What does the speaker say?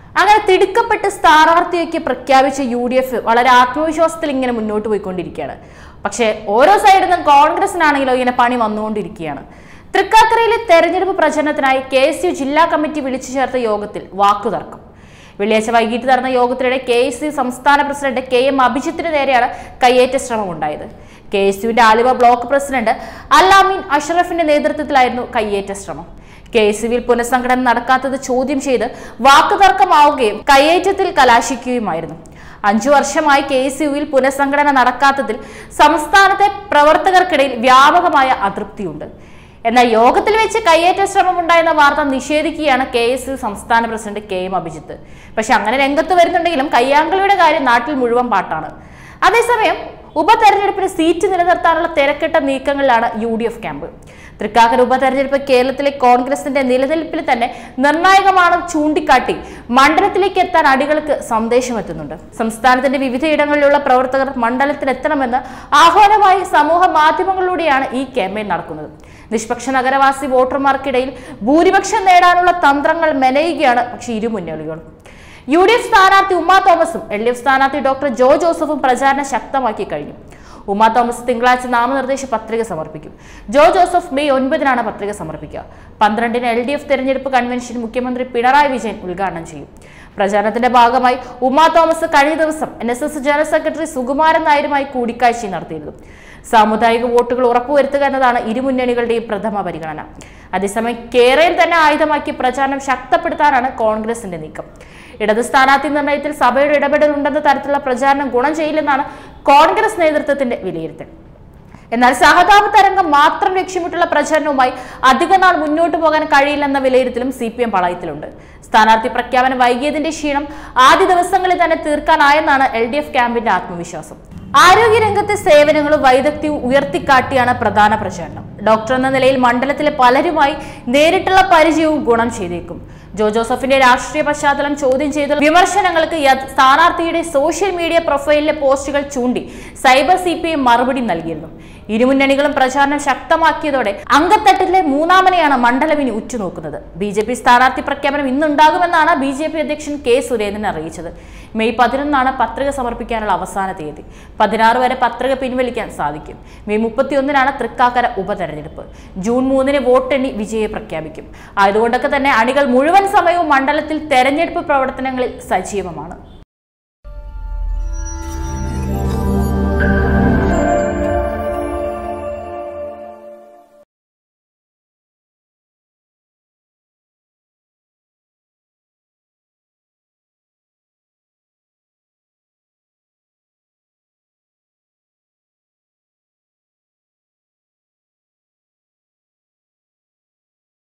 അങ്ങനെ തിടുക്കപ്പെട്ട് സ്ഥാനാർത്ഥിയൊക്കെ പ്രഖ്യാപിച്ച U D F വളരെ ആത്മവിശ്വാസത്തിൽ ഇങ്ങനെ മുന്നോട്ട് പോയിക്കൊണ്ടിരിക്കുകയാണ് പക്ഷേ ഓരോ സൈഡിൽ നിന്നും കോൺഗ്രസിനാണെങ്കിലോ ഇങ്ങനെ പണി വന്നുകൊണ്ടിരിക്കുകയാണ് തൃക്കാക്കരയിലെ തെരഞ്ഞെടുപ്പ് പ്രചരണത്തിനായി കെ എസ് യു ജില്ലാ കമ്മിറ്റി വിളിച്ചു ചേർത്ത യോഗത്തിൽ വാക്കുതർക്കം വെള്ളിയാഴ്ച വൈകിട്ട് നടന്ന യോഗത്തിനിടെ കെ എസ് യു സംസ്ഥാന പ്രസിഡന്റ് കെ എം അഭിജിത്തിന് നേരെയാണ് കയ്യേറ്റ ശ്രമം ഉണ്ടായത് കെ എസ് യുവിന്റെ ആലുവ ബ്ലോക്ക് പ്രസിഡന്റ് അല്ലാമീൻ അഷ്റഫിന്റെ നേതൃത്വത്തിലായിരുന്നു കയ്യേറ്റ ശ്രമം കെ എസ് യുവിൽ പുനഃസംഘടന നടക്കാത്തത് ചോദ്യം ചെയ്ത് വാക്കുതർക്കമാവുകയും കയ്യേറ്റത്തിൽ കലാശിക്കുകയുമായിരുന്നു അഞ്ചു വർഷമായി കെ എസ് യുവിൽ പുനഃസംഘടന നടക്കാത്തതിൽ സംസ്ഥാനത്തെ പ്രവർത്തകർക്കിടയിൽ വ്യാപകമായ അതൃപ്തിയുണ്ട് എന്നാൽ യോഗത്തിൽ വെച്ച് കയ്യേറ്റ ശ്രമം ഉണ്ടായെന്ന വാർത്ത നിഷേധിക്കുകയാണ് കെ എസ് യു സംസ്ഥാന പ്രസിഡന്റ് കെ എം അഭിജിത്ത് പക്ഷെ അങ്ങനെ രംഗത്ത് വരുന്നുണ്ടെങ്കിലും കയ്യാങ്കളിയുടെ കാര്യം നാട്ടിൽ മുഴുവൻ പാട്ടാണ് അതേസമയം ഉപതെരഞ്ഞെടുപ്പിന് സീറ്റ് നിലനിർത്താനുള്ള തിരക്കിട്ട നീക്കങ്ങളിലാണ് U D F camp Thrikkakara ഉപതെരഞ്ഞെടുപ്പ് കേരളത്തിലെ കോൺഗ്രസിന്റെ നിലനിൽപ്പിൽ തന്നെ നിർണായകമാണെന്ന് ചൂണ്ടിക്കാട്ടി മണ്ഡലത്തിലേക്ക് എത്താൻ അടികൾക്ക് സന്ദേശമെത്തുന്നുണ്ട് സംസ്ഥാനത്തിന്റെ വിവിധയിടങ്ങളിലുള്ള പ്രവർത്തകർ മണ്ഡലത്തിലെത്തണമെന്ന് ആഹ്വാനമായി സമൂഹ മാധ്യമങ്ങളിലൂടെയാണ് ഈ ക്യാമ്പയിൻ നടക്കുന്നത് നിഷ്പക്ഷ നഗരവാസി വോട്ടർമാർക്കിടയിൽ ഭൂരിപക്ഷം നേടാനുള്ള തന്ത്രങ്ങൾ മെനയുകയാണ് പക്ഷേ ഇരു മുന്നണികളും യു ഡി എഫ് സ്ഥാനാർത്ഥി ഉമ്മ തോമസും എൽ ഡി എഫ് സ്ഥാനാർത്ഥി ഡോക്ടർ ജോ ജോസഫും പ്രചാരണം ശക്തമാക്കി കഴിഞ്ഞു ഉമ്മ തോമസ് തിങ്കളാഴ്ച നാമനിർദ്ദേശ പത്രിക സമർപ്പിക്കും ജോ ജോസഫ് മെയ് ഒൻപതിനാണ് പത്രിക സമർപ്പിക്കുക പന്ത്രണ്ടിന് എൽ ഡി എഫ് തെരഞ്ഞെടുപ്പ് കൺവെൻഷൻ മുഖ്യമന്ത്രി പിണറായി വിജയൻ ഉദ്ഘാടനം ചെയ്യും പ്രചാരണത്തിന്റെ ഭാഗമായി ഉമ്മ തോമസ് കഴിഞ്ഞ ദിവസം N S S general secretary Sukumaran നായരുമായി കൂടിക്കാഴ്ച നടത്തിയിരുന്നു സാമുദായിക വോട്ടുകൾ ഉറപ്പുവരുത്തുക എന്നതാണ് ഇരു മുന്നണികളുടെയും പ്രഥമ പരിഗണന അതേസമയം കേരളയിൽ തന്നെ ആയുധമാക്കി പ്രചാരണം ശക്തപ്പെടുത്താനാണ് കോൺഗ്രസിന്റെ നീക്കം ഇടത് സ്ഥാനാർത്ഥി നിർണയത്തിൽ സഭയുടെ ഇടപെടൽ ഉണ്ടെന്ന തരത്തിലുള്ള പ്രചാരണം ഗുണം ചെയ്യില്ലെന്നാണ് കോൺഗ്രസ് നേതൃത്വത്തിന്റെ വിലയിരുത്തൽ എന്നാൽ സഹതാപ തരംഗം മാത്രം ലക്ഷ്യമിട്ടുള്ള പ്രചരണവുമായി അധികനാൾ മുന്നോട്ട് പോകാൻ കഴിയില്ലെന്ന വിലയിരുത്തലും സി പി എം പാളയത്തിലുണ്ട് സ്ഥാനാർത്ഥി പ്രഖ്യാപനം വൈകിയതിന്റെ ക്ഷീണം ആദ്യ ദിവസങ്ങളിൽ തന്നെ തീർക്കാനായെന്നാണ് എൽ ഡി എഫ് ക്യാമ്പിന്റെ ആത്മവിശ്വാസം ആരോഗ്യരംഗത്തെ സേവനങ്ങളും വൈദഗ്ധ്യവും ഉയർത്തിക്കാട്ടിയാണ് പ്രധാന പ്രചാരണം ഡോക്ടർ എന്ന നിലയിൽ മണ്ഡലത്തിലെ പലരുമായി നേരിട്ടുള്ള പരിചയവും ഗുണം ചെയ്തേക്കും ജോ ജോസഫിന്റെ രാഷ്ട്രീയ പശ്ചാത്തലം ചോദ്യം ചെയ്ത വിമർശനങ്ങൾക്ക് യ- സ്ഥാനാർത്ഥിയുടെ സോഷ്യൽ മീഡിയ പ്രൊഫൈലിലെ പോസ്റ്റുകൾ ചൂണ്ടി സൈബർ സി പി ഐ മറുപടി നൽകിയിരുന്നു ഇരുമുന്നണികളും പ്രചാരണം ശക്തമാക്കിയതോടെ അങ്കത്തട്ടിലെ മൂന്നാമനെയാണ് മണ്ഡലം ഇനി ഉറ്റുനോക്കുന്നത് ബി ജെ പി സ്ഥാനാർത്ഥി പ്രഖ്യാപനം ഇന്നുണ്ടാകുമെന്നാണ് ബി ജെ പി അധ്യക്ഷൻ കെ സുരേന്ദ്രൻ അറിയിച്ചത് മെയ് പതിനൊന്നാണ് പത്രിക സമർപ്പിക്കാനുള്ള അവസാന തീയതി പതിനാറ് വരെ പത്രിക പിൻവലിക്കാൻ സാധിക്കും മെയ് മുപ്പത്തിയൊന്നിനാണ് തൃക്കാക്കര ഉപതെരഞ്ഞെടുപ്പ് ജൂൺ മൂന്നിന് വോട്ടെണ്ണി വിജയെ പ്രഖ്യാപിക്കും ആയതുകൊണ്ടൊക്കെ തന്നെ അണികൾ മുഴുവൻ സമയവും മണ്ഡലത്തിൽ തെരഞ്ഞെടുപ്പ് പ്രവർത്തനങ്ങളിൽ സജീവമാണ്